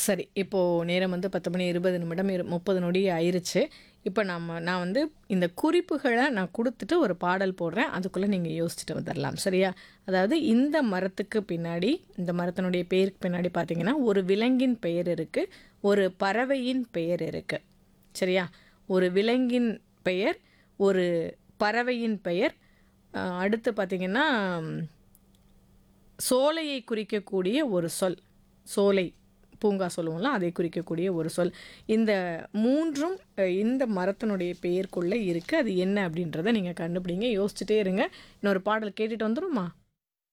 சரி இப்போது நேரம் வந்து பத்து மணி இருபது நிமிடம் இரு முப்பது நொடி ஆயிருச்சு இப்போ நம்ம நான் வந்து இந்த குறிப்புகளை நான் கொடுத்துட்டு ஒரு பாடல் போடுறேன் அதுக்குள்ளே நீங்கள் யோசிச்சுட்டு வந்துடலாம் சரியா அதாவது இந்த மரத்துக்கு பின்னாடி இந்த மரத்தினுடைய பெயருக்கு பின்னாடி பார்த்தீங்கன்னா ஒரு விலங்கின் பெயர் இருக்குது ஒரு பறவையின் பெயர் இருக்குது சரியா ஒரு விலங்கின் பெயர் ஒரு பறவையின் பெயர் அஹ், அடுத்து பார்த்தீங்கன்னா சோலையை குறிக்கக்கூடிய ஒரு சொல் சோலை பூங்கா சொல்லுவோம்ல அதை குறிக்கக்கூடிய ஒரு சொல் இந்த மூன்றும் அஹ், இந்த மரத்தினுடைய பெயருக்குள்ளே இருக்குது அது என்ன அப்படின்றத நீங்கள் கண்டுபிடிங்க யோசிச்சுட்டே இருங்க இன்னொரு பாடல் கேட்டுட்டு வந்துருமா